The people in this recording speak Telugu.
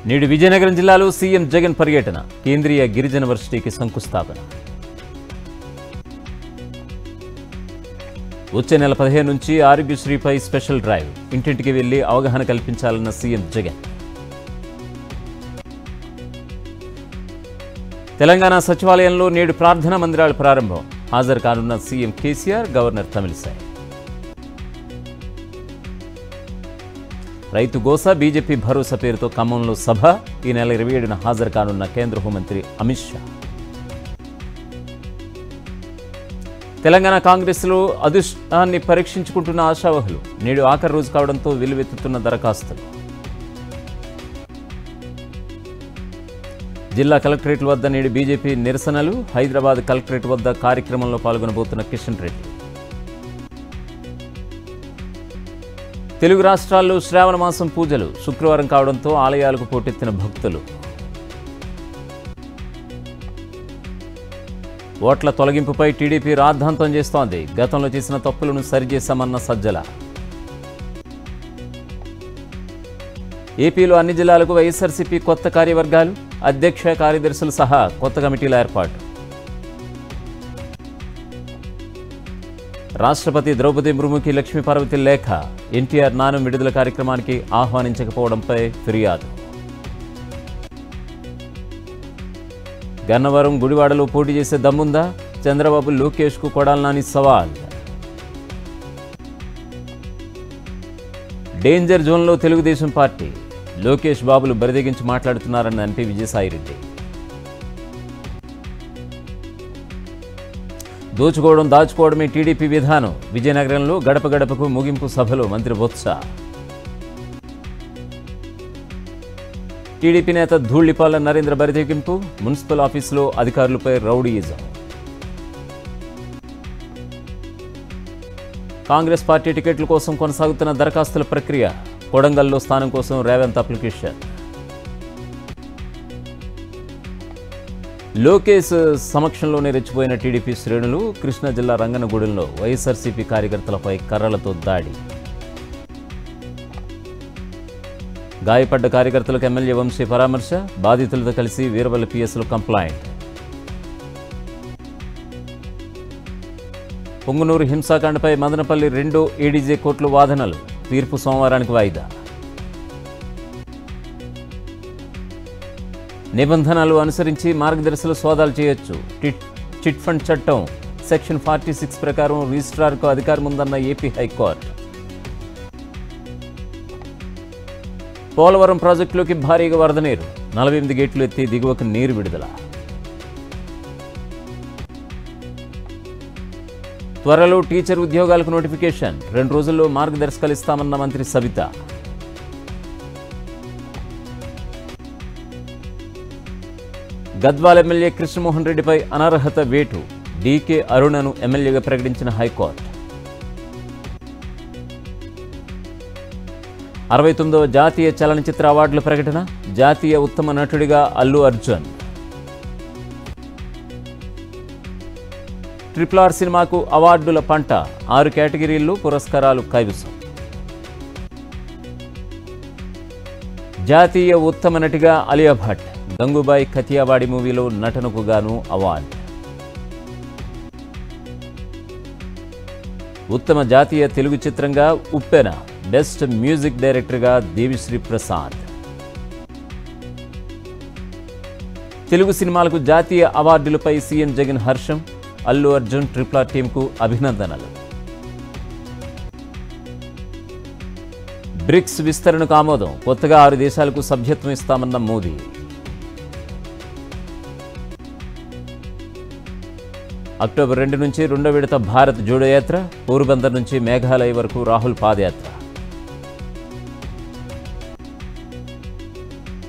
నేడు విజయనగరం జిల్లాలో సీఎం జగన్ పర్యటన కేంద్రీయ గిరిజన వర్సిటీకి శంకుస్థాపన వచ్చే నెల పదిహేను నుంచి ఆరోగ్యశ్రీపై స్పెషల్ డ్రైవ్ ఇంటింటికి వెళ్లి అవగాహన కల్పించాలన్న సీఎం జగన్ తెలంగాణ సచివాలయంలో నేడు ప్రార్థనా మందిరాల ప్రారంభం హాజరు కానున్న సీఎం కేసీఆర్ గవర్నర్ తమిళిసై రైతు గోసా బీజేపీ భరోసా పేరుతో ఖమ్మంలో సభ ఈ నెల ఇరవై ఏడున హాజరు కానున్న కేంద్ర హోంమంత్రి అమిత్ షా తెలంగాణ కాంగ్రెస్లో అదృష్టాన్ని పరీక్షించుకుంటున్న ఆశావహులు నేడు ఆఖరి రోజు కావడంతో వెలువెత్తుతున్న దరఖాస్తులు జిల్లా కలెక్టరేట్ వద్ద నేడు బీజేపీ నిరసనలు హైదరాబాద్ కలెక్టరేట్ వద్ద కార్యక్రమంలో పాల్గొనబోతున్న కిషన్ రెడ్డి తెలుగు రాష్ట్రాల్లో శ్రావణ మాసం పూజలు శుక్రవారం కావడంతో ఆలయాలకు పోటెత్తిన భక్తులు ఓట్ల తొలగింపుపై టీడీపీ రాద్ధాంతం చేస్తోంది గతంలో చేసిన తప్పులను సరిచేశామన్న సజ్జల ఏపీలో అన్ని జిల్లాలకు వైఎస్ఆర్సీపీ కొత్త కార్యవర్గాలు అధ్యక్ష కార్యదర్శులు సహా కొత్త కమిటీల ఏర్పాటు రాష్ట్రపతి ద్రౌపది ముర్ముకి లక్ష్మీ పార్వతి లేఖ ఎన్టీఆర్ నానం విడుదల కార్యక్రమానికి ఆహ్వానించకపోవడంపై ఫిర్యాదు గన్నవరం గుడివాడలో పోటీ చేసే దమ్ముందా చంద్రబాబు లోకేష్కు కొడాలనాని సవాల్ డేంజర్ జోన్లో తెలుగుదేశం పార్టీ లోకేష్ బాబులు బరిదెగించి మాట్లాడుతున్నారని ఎంపీ విజయసాయిరెడ్డి దోచుకోవడం దాచుకోవడమే టీడీపీ విధానం విజయనగరంలో గడప గడపకు ముగింపు సభలో మంత్రి బొత్స టీడీపీ నేత ధూళిపాల నరేంద్ర బరితెగింపు మున్సిపల్ ఆఫీసులో అధికారులపై రౌడీయిజం కాంగ్రెస్ పార్టీ టికెట్ల కోసం కొనసాగుతున్న దరఖాస్తుల ప్రక్రియ కొడంగల్లో స్థానం కోసం రేవంత్ అప్లికేషన్ లోకేష్ సమక్షంలోనే రెచ్చిపోయిన టీడీపీ శ్రేణులు కృష్ణా జిల్లా రంగనగూడెంలో వైఎస్ఆర్సీపీ కార్యకర్తలపై కర్రలతో దాడి గాయపడ్డ కార్యకర్తలకు ఎమ్మెల్యే వంశీ పరామర్శ బాధితులతో కలిసి వీరవల్లి పిఎస్లో కంప్లైంట్ పొంగునూరు హింసాకాండపై మదనపల్లి రెండో ఏడీజే కోర్టులో వాదనలు తీర్పు సోమవారానికి వాయిదా నిబంధనలు అనుసరించి మార్గదర్శులు సోదాలు చేయొచ్చు టిట్ చిట్ ఫండ్ చట్టం సెక్షన్ ఫార్టీ సిక్స్ ప్రకారం రిజిస్ట్రార్కు అధికారం ఉందన్న ఏపీ హైకోర్టు పోలవరం ప్రాజెక్టులోకి భారీగా వరద నీరు నలభై ఎనిమిది గేట్లు ఎత్తి దిగువకు నీరు విడుదల త్వరలో టీచర్ ఉద్యోగాలకు నోటిఫికేషన్ రెండు రోజుల్లో మార్గదర్శకాలు ఇస్తామన్న మంత్రి సవిత గద్వాల్ ఎమ్మెల్యే కృష్ణమోహన్ రెడ్డిపై అనర్హత వేటు డీకే అరుణను ఎమ్మెల్యేగా ప్రకటించిన హైకోర్టు అరవై తొమ్మిదవ జాతీయ చలనచిత్ర అవార్డుల ప్రకటన జాతీయ ఉత్తమ నటుడిగా అల్లు అర్జున్ ట్రిపుల్ ఆర్ సినిమాకు అవార్డుల పంట ఆరు కేటగిరీల్లో పురస్కారాలు కైవసం జాతీయ ఉత్తమ నటిగా అలియా భట్ గంగూబాయ్ కతియావాడి మూవీలో నటనకు గాను అవార్డు ఉత్తమ జాతీయ తెలుగు చిత్రంగా ఉప్పెన బెస్ట్ మ్యూజిక్ డైరెక్టర్గా దేవిశ్రీ ప్రసాద్ తెలుగు సినిమాలకు జాతీయ అవార్డులపై సీఎం జగన్ హర్షం అల్లు అర్జున్ ట్రిపుల్ ఆర్ టీంకు అభినందనలు బ్రిక్స్ విస్తరణకు ఆమోదం కొత్తగా ఆరు దేశాలకు సభ్యత్వం ఇస్తామన్న మోదీ అక్టోబర్ రెండు నుంచి రెండో విడత భారత్ జోడో యాత్ర పోరుబందర్ నుంచి మేఘాలయ వరకు రాహుల్ పాదయాత్ర